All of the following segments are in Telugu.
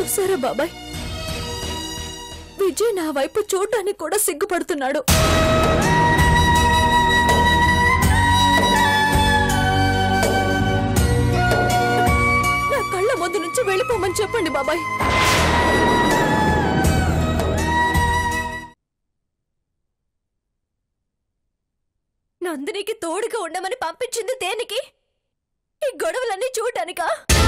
చూసారా బాబాయ్ విజయ్ నా వైపు చూడటానికి కూడా సిగ్గుపడుతున్నాడు నా కళ్ళ ముందు నుంచి వెళ్ళిపోమని చెప్పండి బాబాయ్ నందినికి తోడుగా ఉండమని పంపించింది దేనికి ఈ గొడవలన్నీ చూడటానికా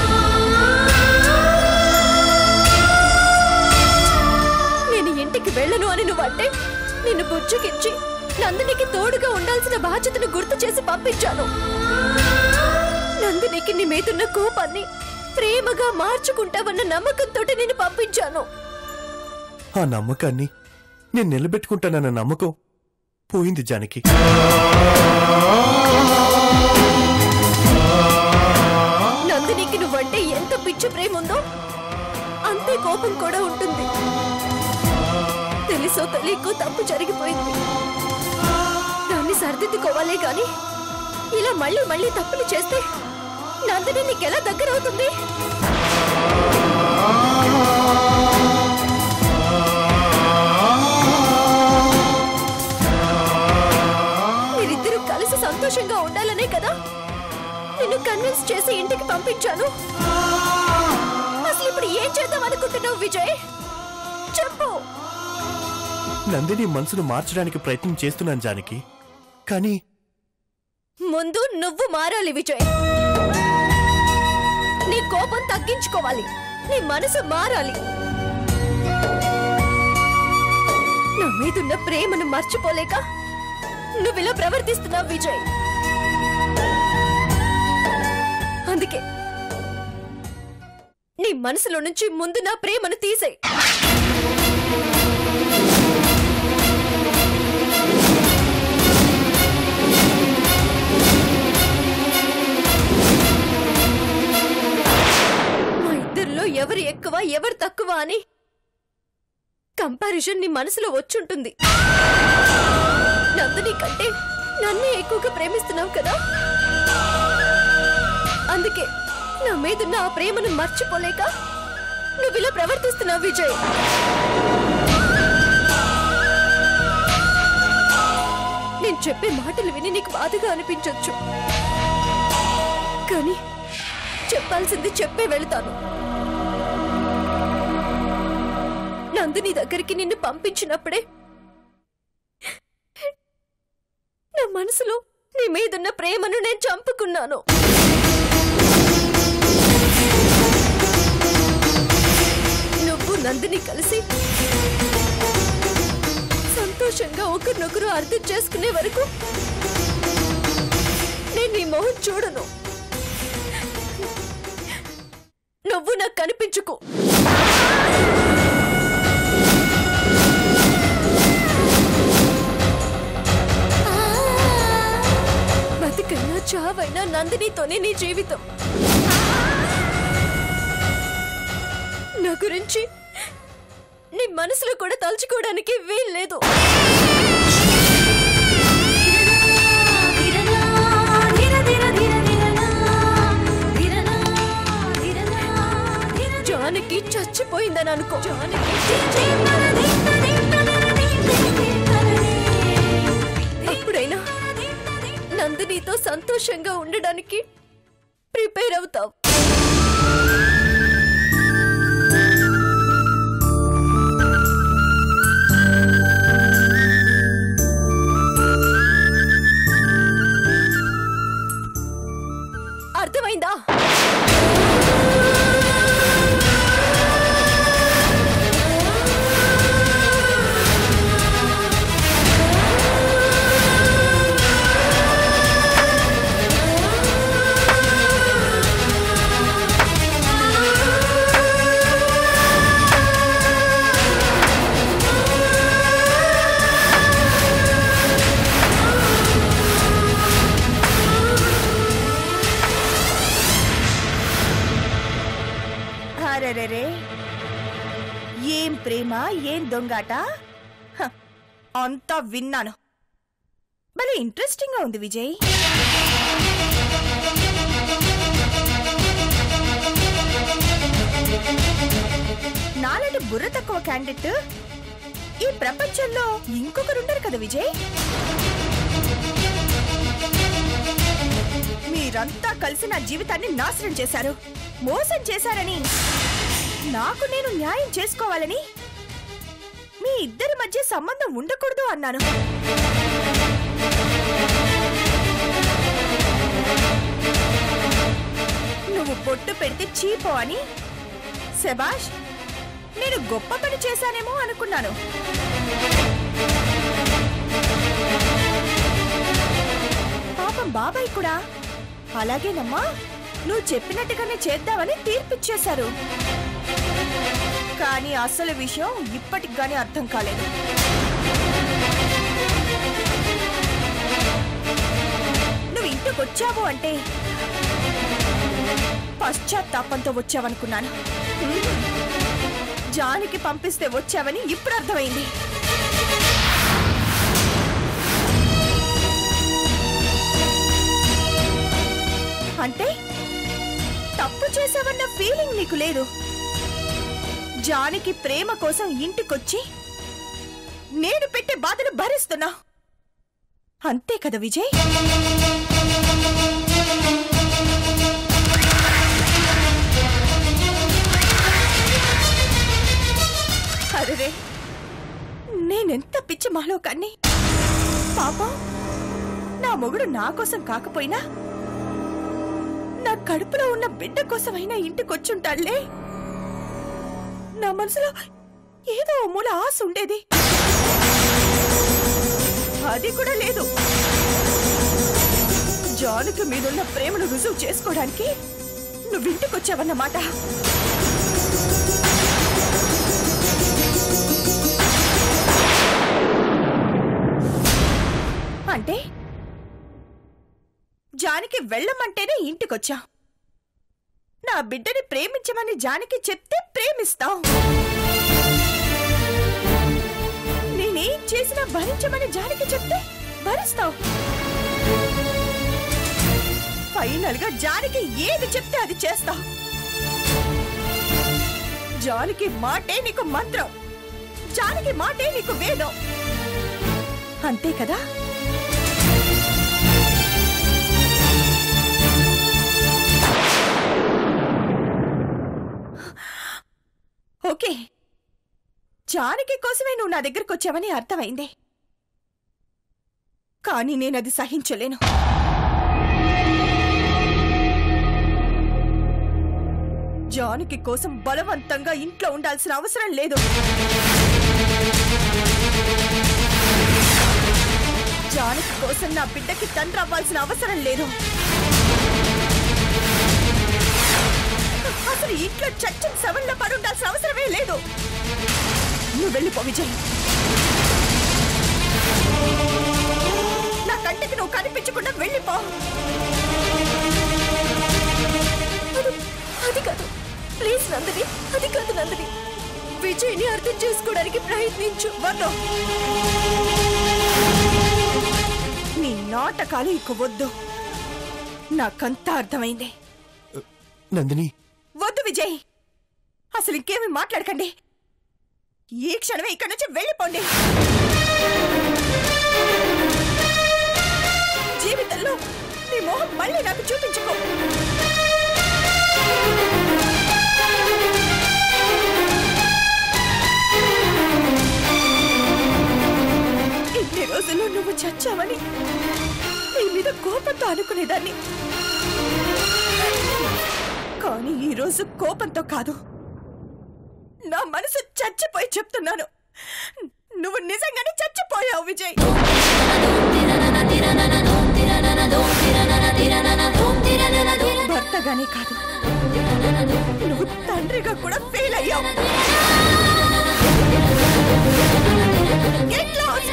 నేను ఇంటికి వెళ్ళను అని నువ్వంటే నిన్ను బుజ్జుకిచ్చి నందినికి తోడుగా ఉండాల్సిన బాధ్యతను గుర్తు చేసి పంపించాను నందినికి నీ మీదున్న కోపాన్ని ప్రేమగా మార్చుకుంటావన్న నమ్మకంతో నిన్ను పంపించాను ఆ నమ్మకాన్ని నేను నిలబెట్టుకుంటానన్న నమ్మకం పోయింది జానకి నందినికి నువ్వంటే ఎంత పిచ్చి ప్రేమ ఉందో అంతే కోపం కూడా ఉంటుంది తెలుసో తెలియకో తప్పు జరిగిపోయింది దాన్ని సర్దిద్దుకోవాలే గాని ఇలా మళ్ళీ మళ్ళీ తప్పులు చేస్తే నందిని నీకెలా దగ్గర అవుతుంది మీరిద్దరూ కలిసి సంతోషంగా ఉండాలనే కదా నిన్ను కన్విన్స్ చేసి ఇంటికి పంపించాను అసలు ఇప్పుడు ఏం చేద్దాం అనుకుంటున్నావు విజయ్ చెప్పు నందిని మనసును మార్చడానికి ప్రయత్నం చేస్తున్నాను జానకి కానీ ముందు నువ్వు మారాలి విజయ్ నీ కోపం తగ్గించుకోవాలి నీ మనసు మారాలి నా మీదున్న ప్రేమను మర్చిపోలేక నువ్వు ఇలా ప్రవర్తిస్తున్నావు విజయ్ అందుకే నీ మనసులో నుంచి ముందు నా ప్రేమను తీసేయ్ మా ఇద్దరిలో ఎవరు ఎక్కువ ఎవరు తక్కువ అని కంపారిజన్ నీ మనసులో వచ్చుంటుంది నందిని కంటే నన్నే ఎక్కువగా ప్రేమిస్తున్నావు కదా అందుకే నా మీదున్న ఆ ప్రేమను మర్చిపోలేక నువ్వు ఇలా ప్రవర్తిస్తున్నావు విజయ్ నేను చెప్పే మాటలు విని నీకు బాధగా అనిపించొచ్చు కానీ చెప్పాల్సింది చెప్పే వెళ్తాను నందిని దగ్గరికి నిన్ను పంపించినప్పుడే నా మనసులో నీ మీదున్న ప్రేమను నేను చంపుకున్నాను నువ్వు నందిని కలిసి సంతోషంగా ఒకరినొకరు అర్థం చేసుకునే వరకు నేను నీ మొహం చూడను నువ్వు నాకు కనిపించుకో బతికైనా చావైనా నందినితోనే నీ జీవితం నా గురించి నీ మనసులో కూడా తలుచుకోవడానికి వీల్లేదు జానకి చచ్చిపోయిందని అనుకో జానకి అప్పుడైనా నందినితో సంతోషంగా ఉండడానికి ప్రిపేర్ అవుతావు అర్థమైందా అరెరెరే ఏం ప్రేమ ఏం దొంగాట హ, అంతా విన్నాను భలే ఇంట్రెస్టింగ్ గా ఉంది విజయ్ నాలాంటి బుర్ర తక్కువ క్యాండిడేట్ ఈ ప్రపంచంలో ఇంకొకరుండరు కదా విజయ్ మీరంతా కలిసి నా జీవితాన్ని నాశనం చేశారు మోసం చేశారని నాకు నేను న్యాయం చేసుకోవాలని మీ ఇద్దరి మధ్య సంబంధం ఉండకూడదు అన్నాను నువ్వు బొట్టు పెడితే చీపో అని శబాష్ నేను గొప్ప పని చేశానేమో అనుకున్నాను పాపం బాబాయ్ కూడా అలాగేనమ్మా నువ్వు చెప్పినట్టుగానే చేద్దామని తీర్పిచ్చేశారు కానీ అసలు విషయం ఇప్పటికి గానీ అర్థం కాలేదు నువ్వు ఇంటికి వచ్చావు అంటే పశ్చాత్తాపంతో వచ్చావనుకున్నాను హ్మ్. జానికి పంపిస్తే వచ్చావని ఇప్పుడు అర్థమైంది అంటే తప్పు చేసావన్న ఫీలింగ్ నీకు లేదు జానికి ప్రేమ కోసం ఇంటికొచ్చి నేను పెట్టే బాధను భరిస్తున్నా అంతే కదా విజయ్ అరే నేనెంత పిచ్చి మాలోకాన్ని పాపం నా మొగుడు నా కోసం కాకపోయినా నా కడుపులో ఉన్న బిడ్డ కోసమైనా ఇంటికొచ్చుంటాడులే నా మనసులో ఏదో ఓ మూల ఆశ ఉండేది అది కూడా లేదు జానుకి మీదున్న ప్రేమను రుజువు చేసుకోవడానికి నువ్వు ఇంటికొచ్చావన్నమాట అంటే జానికి వెళ్ళమంటేనే ఇంటికొచ్చా నా బిడ్డని ప్రేమించమని జానికి చెప్తే ప్రేమిస్తావు నేనేం చేసినా భరించమని జానికి చెప్తే భరిస్తావు ఫైనల్ గా జానికి ఏది చెప్తే అది చేస్తావు జానికి మాటే నీకు మంత్రం జానికి మాటే నీకు వేదం అంతే కదా ఓకే జానకి కోసమే నువ్వు నా దగ్గరకు వచ్చావని అర్థమైంది కానీ నేను అది సహించలేను జానకి కోసం బలవంతంగా ఇంట్లో ఉండాల్సిన అవసరం లేదు జానకి కోసం నా బిడ్డకి తండ్రి అవ్వాల్సిన అవసరం లేదు అసలు ఇంట్లో చచ్చిన శవంలో పడి ఉండాల్సిన అవసరమే లేదు నువ్వు వెళ్ళిపో విజయ్ నా కంటికి నువ్వు కనిపించకుండా వెళ్ళిపో అది- అది కాదు ప్లీజ్ నందిని అది కాదు నందిని విజయ్ని అర్థం చేసుకోవడానికి ప్రయత్నించు వద్దు నీ నాటకాలు ఇక వద్దు నాకంతా అర్థమైంది నందిని వద్దు విజయ్ అసలు ఇంకేమి మాట్లాడకండి ఈ క్షణమే ఇక్కడి నుంచి వెళ్ళిపోండి జీవితంలో నీ మొహం మళ్ళీ నాకు చూపించుకో ఇన్ని రోజులు నువ్వు చచ్చావని నీ మీద కోపంతో అనుకునేదాన్ని కానీ ఈ రోజు కోపంతో కాదు నా మనసు చచ్చిపోయి చెప్తున్నాను నువ్వు నిజంగానే చచ్చిపోయావు విజయ్ భర్తగానే కాదు నువ్వు తండ్రిగా కూడా ఫెయిల్ అయ్యావు Get lost!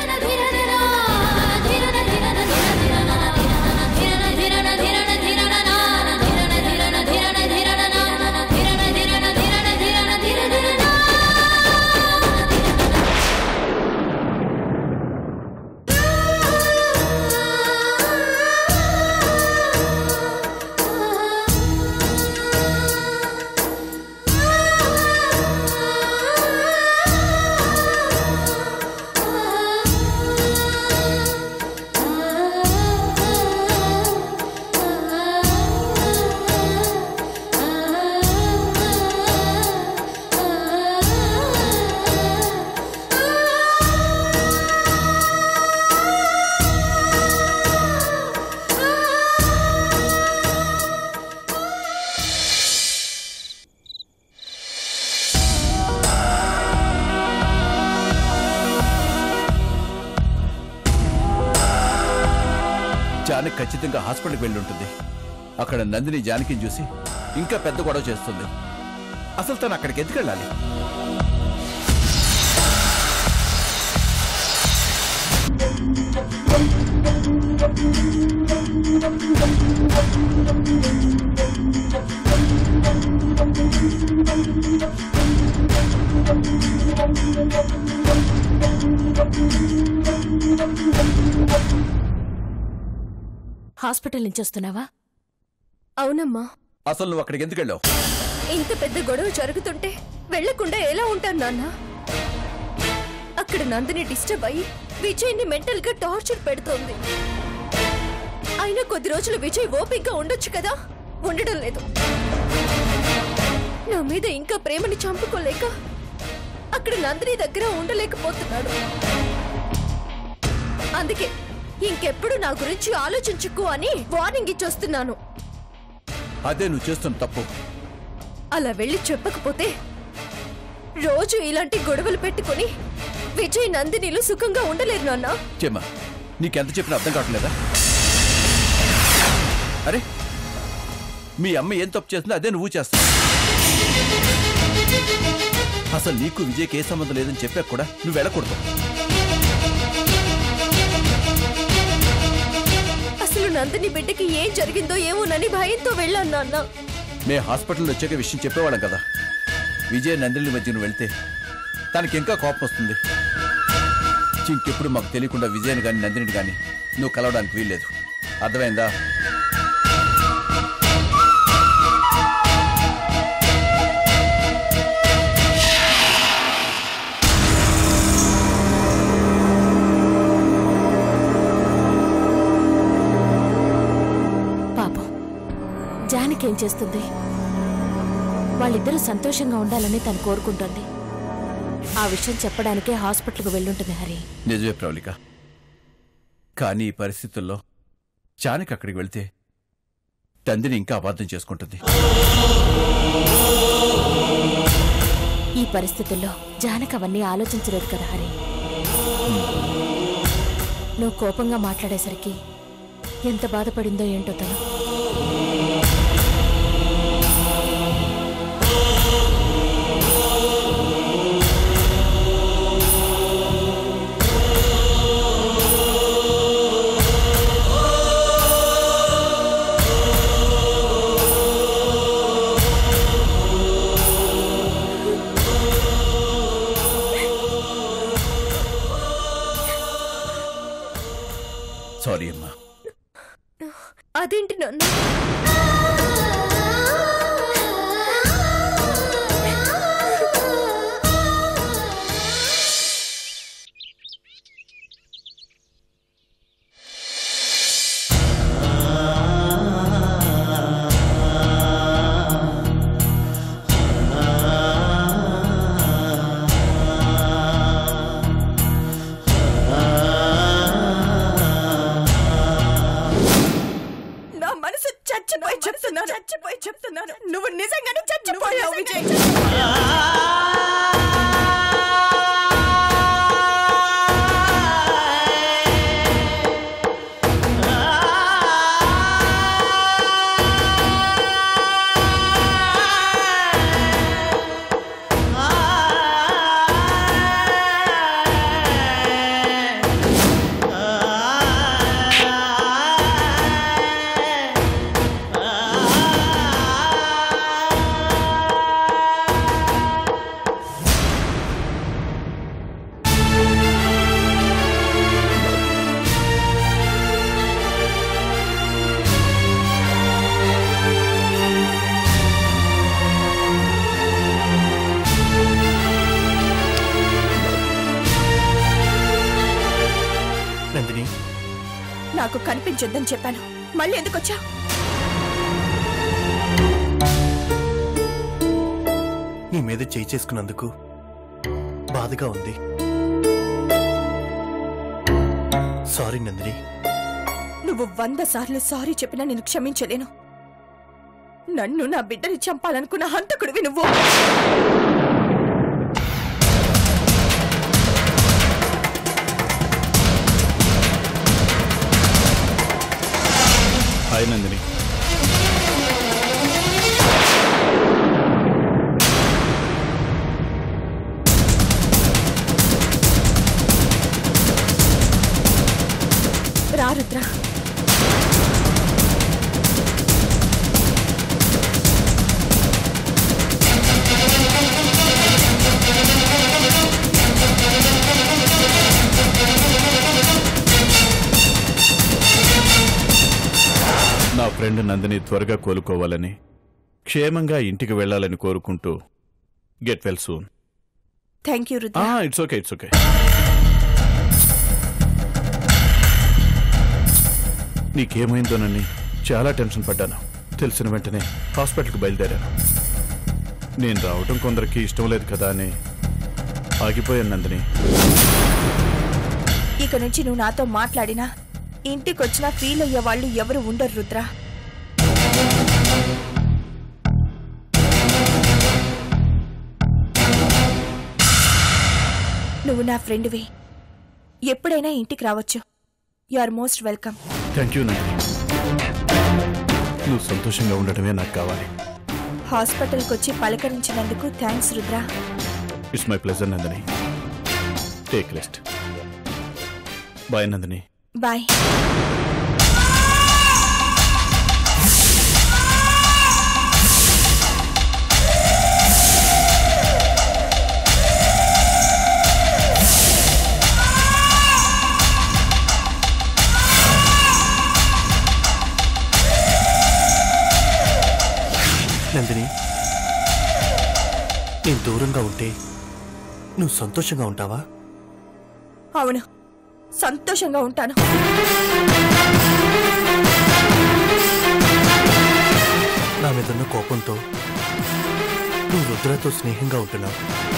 జానకి ఖచ్చితంగా హాస్పిటల్కి వెళ్ళి ఉంటుంది అక్కడ నందిని జానకిని చూసి ఇంకా పెద్ద గొడవ చేస్తుంది అసలు తను అక్కడికి ఎందుకు వెళ్ళాలి హాస్పిటల్ నుంచి వస్తున్నావా అవునమ్మా అసలు నువ్వు అక్కడికి ఎందుకు వెళ్ళావు ఇంత పెద్ద గొడవ జరుగుతుంటే వెళ్లకుండా ఎలా ఉంటాను నాన్న అక్కడ నందిని డిస్టర్బ్ అయ్యి విజయ్ని మెంటల్ గా టార్చర్ పెడుతోంది అయినా కొద్ది రోజులు విజయ్ ఓపిగ్గా ఉండొచ్చు కదా ఉండడం లేదు నా మీద ఇంకా ప్రేమని చంపుకోలేక అక్కడ నందిని దగ్గర ఉండలేకపోతున్నాడు అందుకే ఇంకెప్పుడు నా గురించి ఆలోచించుకో అని వార్నింగ్ ఇచ్చొస్తున్నాను అదే నువ్వు చేస్తున్న తప్పు అలా వెళ్ళి చెప్పకపోతే రోజు ఇలాంటి గొడవలు పెట్టుకుని విజయ్ నందినిలు సుఖంగా ఉండలేరు నాన్న చెమ్మా నీకెంత చెప్పినా అర్థం కావట్లేదా అరే మీ అమ్మ ఏం తప్పు చేస్తుందో అదే నువ్వు చేస్తావు అసలు నీకు విజయ్కి ఏ సంబంధం లేదని చెప్పాక కూడా నువ్వు వెళ్ళకూడదు అసలు నందిని బిడ్డకి ఏం జరిగిందో ఏమోనని భయంతో వెళ్ళాను నాన్న మే హాస్పిటల్ వచ్చాక విషయం చెప్పేవాళ్ళం కదా విజయ్ నందిని మధ్య నువ్వు వెళ్తే తనకి ఇంకా కోపం వస్తుంది ఇంకెప్పుడు మాకు తెలియకుండా విజయ్ని కానీ నందిని కానీ నువ్వు కలవడానికి వీల్లేదు అర్థమైందా పాపం జానకి ఏం చేస్తుంది వాళ్ళిద్దరూ సంతోషంగా ఉండాలని తను కోరుకుంటోంది ఆ విషయం చెప్పడానికే హాస్పిటల్కి వెళ్ళుంటుంది హరి నిజమే ప్రవళిక కానీ ఈ పరిస్థితుల్లో చానక్ అక్కడికి వెళ్తే తండ్రిని ఇంకా అబద్ధం చేసుకుంటుంది ఈ పరిస్థితుల్లో జానకి అవన్నీ ఆలోచించలేదు కదా హరి నువ్వు కోపంగా మాట్లాడేసరికి ఎంత బాధపడిందో ఏంటో తను సారీ అమ్మా అదేంటి నన్ను నా మనసు చచ్చిపోయి చెప్తున్నాను చచ్చిపోయి చెప్తున్నాను నువ్వు నిజంగానే చచ్చిపోయావు విజయ్ నందిని నాకు కనిపించొద్దని చెప్పాను మళ్ళీ ఎందుకు వచ్చా నీ మీద చేయి చేసుకున్నందుకు బాధగా ఉంది సారీ నందిని నువ్వు వంద సార్లు సారీ చెప్పినా నేను క్షమించలేను నన్ను నా బిడ్డని చంపాలనుకున్న హంతకుడివి నువ్వు ఫ్రెండ్ నందిని త్వరగా కోలుకోవాలని క్షేమంగా ఇంటికి వెళ్ళాలని కోరుకుంటూ get well soon thank you Rudra it's okay it's okay నీకేమైందోనని చాలా టెన్షన్ పడ్డాను తెలిసిన వెంటనే హాస్పిటల్కి బయలుదేరాను నేను రావడం కొందరికి ఇష్టం లేదు కదా అని ఆగిపోయాను నందిని ఇక నుంచి నువ్వు నాతో మాట్లాడినా ఇంటికొచ్చినా ఫీల్ అయ్యే వాళ్ళు ఎవరు ఉండరు రుద్ర నువ్వు నా ఫ్రెండ్వి ఎప్పుడైనా ఇంటికి రావచ్చు you are most welcome thank you Nandini నువ్వు సంతోషంగా ఉండడమే నాకు కావాలి హాస్పిటల్కి వచ్చి పలకరించినందుకు thanks Rudra it's my pleasure Nandini take rest bye Nandini bye Nandini నేను దూరంగా ఉంటే నువ్వు సంతోషంగా ఉంటావా అవును సంతోషంగా ఉంటాను నా మీదున్న కోపంతో నువ్వు రుద్రతో స్నేహంగా ఉంటున్నావు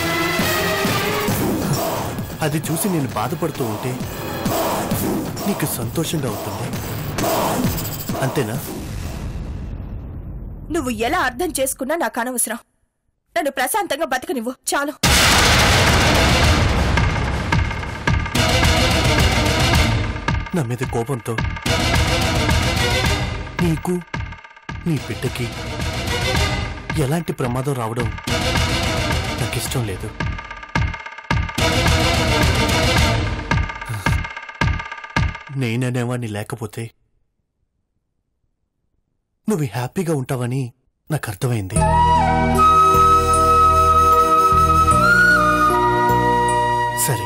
అది చూసి నేను బాధపడుతూ ఉంటే నీకు సంతోషంగా ఉంటుంది అంతేనా నువ్వు ఎలా అర్థం చేసుకున్నా నాకు అనవసరం నన్ను ప్రశాంతంగా బతకనివ్వు చాలు నా మీద కోపంతో నీకు నీ బిడ్డకి ఎలాంటి ప్రమాదం రావడం నాకు ఇష్టం లేదు నేననేవాణ్ణి లేకపోతే నువ్వు హ్యాపీగా ఉంటావని నాకు అర్థమైంది సరే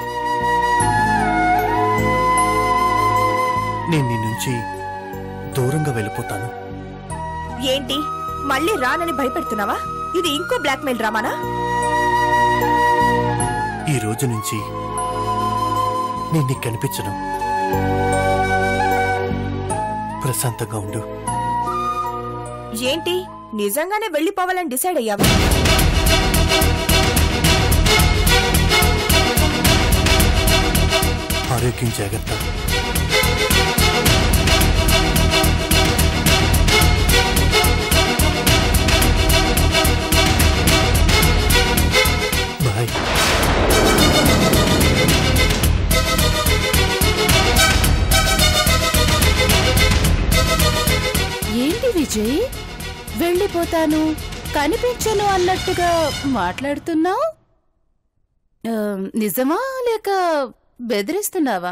నేను నీ నుంచి దూరంగా వెళ్ళిపోతాను ఏంటి మళ్ళీ రానని భయపెడుతున్నావా ఇది ఇంకో బ్లాక్మెయిల్ డ్రామానా ఈ రోజు నుంచి నేను నీకు కనిపించను ప్రశాంతంగా ఉండు ఏంటి నిజంగానే వెళ్ళిపోవాలని డిసైడ్ అయ్యావా ఆరోగ్యం జాగ్రత్త బాయ్ ఏంటి విజయ్ వెళ్ళిపోతాను కనిపించను అన్నట్టుగా మాట్లాడుతున్నావు నిజమా లేక బెదిరిస్తున్నావా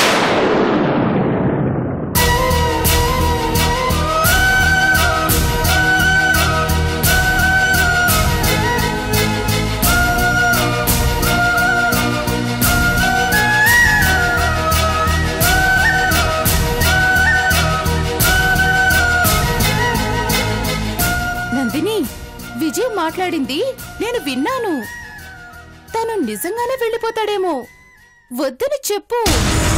నందిని విజయ్ మాట్లాడింది నేను విన్నాను తను నిజంగానే వెళ్ళిపోతాడేమో వద్దని చెప్పు